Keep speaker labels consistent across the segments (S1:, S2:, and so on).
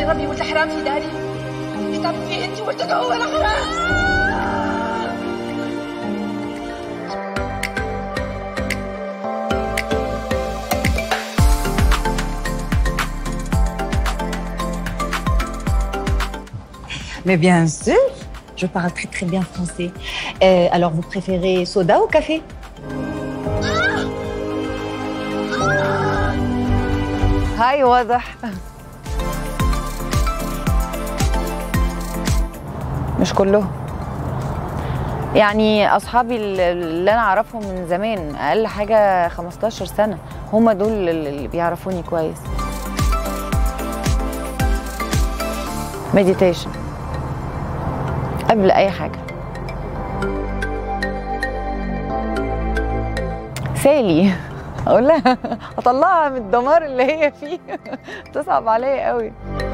S1: اللي ربي ولد الحرام في داري ايش تعمل فيه انت ولدك هو الحرام
S2: Mais bien sûr, je parle très très bien français. Euh, alors, vous préférez soda ou café
S3: هاي واضح مش كلهم يعني اصحابي اللي انا اعرفهم من زمان اقل حاجه 15 سنه هم دول اللي بيعرفوني كويس مديتيشن قبل اي حاجه سالي اقول لها اطلعها من الدمار اللي هي فيه تصعب عليا قوي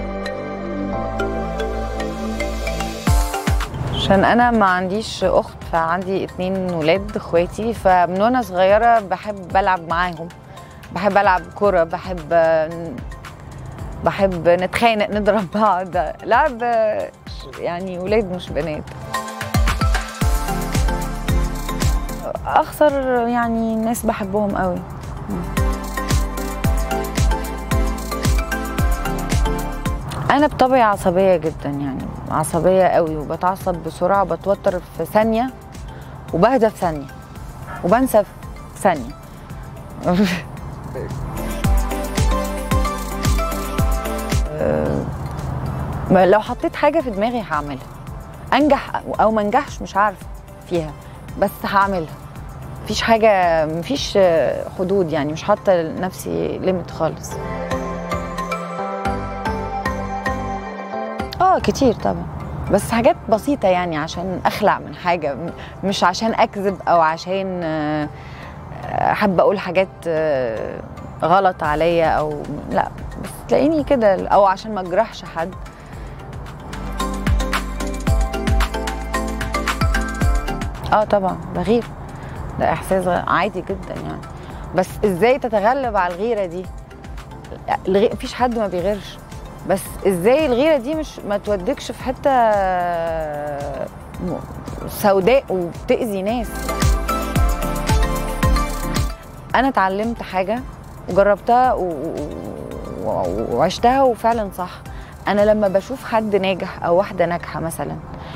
S3: عشان انا ما عنديش اخت فعندي اتنين ولاد اخواتي فمن وانا صغيره بحب العب معاهم بحب العب كوره بحب بحب نتخانق نضرب بعض لعب يعني ولاد مش بنات اخسر يعني ناس بحبهم قوي انا بطبعي عصبيه جدا يعني عصبيه قوي وبتعصب بسرعه وبتوتر في ثانيه وبهدى في ثانيه وبنسى في ثانيه لو حطيت حاجه في دماغي هعملها انجح او ما انجحش مش عارفه فيها بس هعملها مفيش حاجه مفيش حدود يعني مش حاطه لنفسي ليميت خالص اه كتير طبعا بس حاجات بسيطه يعني عشان اخلع من حاجه مش عشان اكذب او عشان حابه اقول حاجات غلط عليا او لا بس تلاقيني كده او عشان ما اجرحش حد اه طبعا بغير ده احساس عادي جدا يعني بس ازاي تتغلب على الغيره دي الغي... مفيش حد ما بيغيرش بس ازاي الغيره دي مش ما تودكش في حته سوداء وبتاذي ناس انا اتعلمت حاجه وجربتها و... و... وعشتها وفعلا صح انا لما بشوف حد ناجح او واحده ناجحه مثلا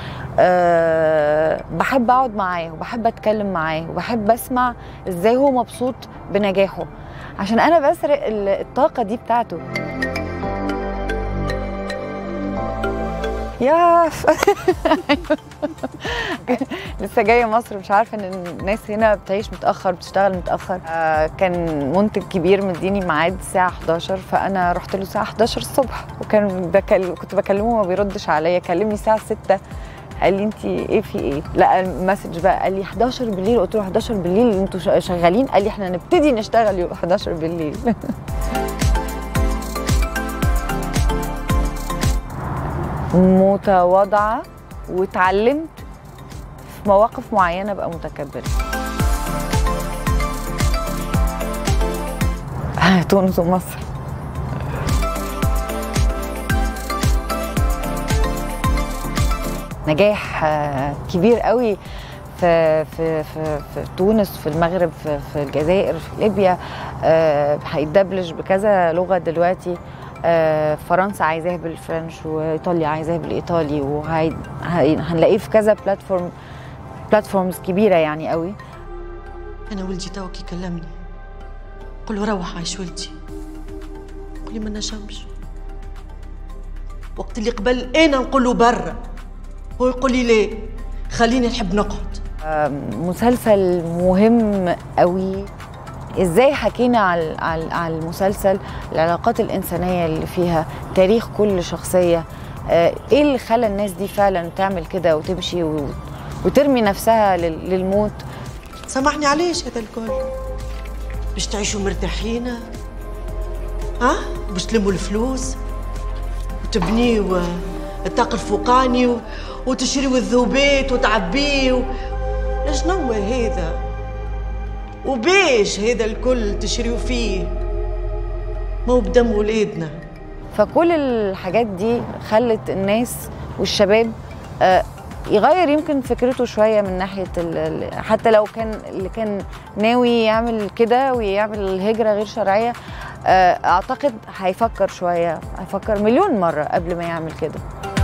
S3: أه بحب اقعد معاه وبحب اتكلم معاه وبحب اسمع ازاي هو مبسوط بنجاحه عشان انا بسرق الطاقه دي بتاعته يا لسه جايه مصر مش عارفه ان الناس هنا بتعيش متاخر بتشتغل متاخر آه كان منتج كبير مديني ميعاد الساعه 11 فانا رحت له الساعه 11 الصبح وكان بكل... كنت بكلمه ما بيردش عليا كلمني الساعه 6 قال لي انت ايه في ايه لقى المسج بقى قال لي 11 بالليل قلت له 11 بالليل انتوا شغالين قال لي احنا هنبتدي نشتغل يوم 11 بالليل متواضعه واتعلمت في مواقف معينه ابقى متكبره تونس ومصر نجاح كبير قوي في في في, في تونس في المغرب في, في الجزائر في ليبيا هيتدبلج بكذا لغه دلوقتي فرنسا عايزاه بالفرنش وايطاليا عايزاه بالايطالي وهنلاقيه في كذا بلاتفورم بلاتفورمز كبيره يعني قوي
S4: انا ولدي توكي كلمني قل له روح عايش ولدي قولي ما نجمش وقت اللي قبل انا نقول له برا هو يقول لي ليه خليني نحب نقعد
S3: مسلسل مهم قوي ازاي حكينا على على المسلسل العلاقات الانسانيه اللي فيها تاريخ كل شخصيه ايه اللي خلى الناس دي فعلا تعمل كده وتمشي وترمي نفسها للموت
S4: سامحني علاش هذا الكل باش تعيشوا مرتاحين ها باش تلموا الفلوس وتبنيوا الطاق الفوقاني و... وتشريوا الذوبات وتعبيه و... شنو هذا وباش هذا الكل تشريوا فيه ما هو بدم ولادنا
S3: فكل الحاجات دي خلت الناس والشباب آه، يغير يمكن فكرته شويه من ناحيه ال- ال- حتى لو كان اللي كان ناوي يعمل كده ويعمل الهجره غير شرعيه آه، اعتقد هيفكر شويه هيفكر مليون مره قبل ما يعمل كده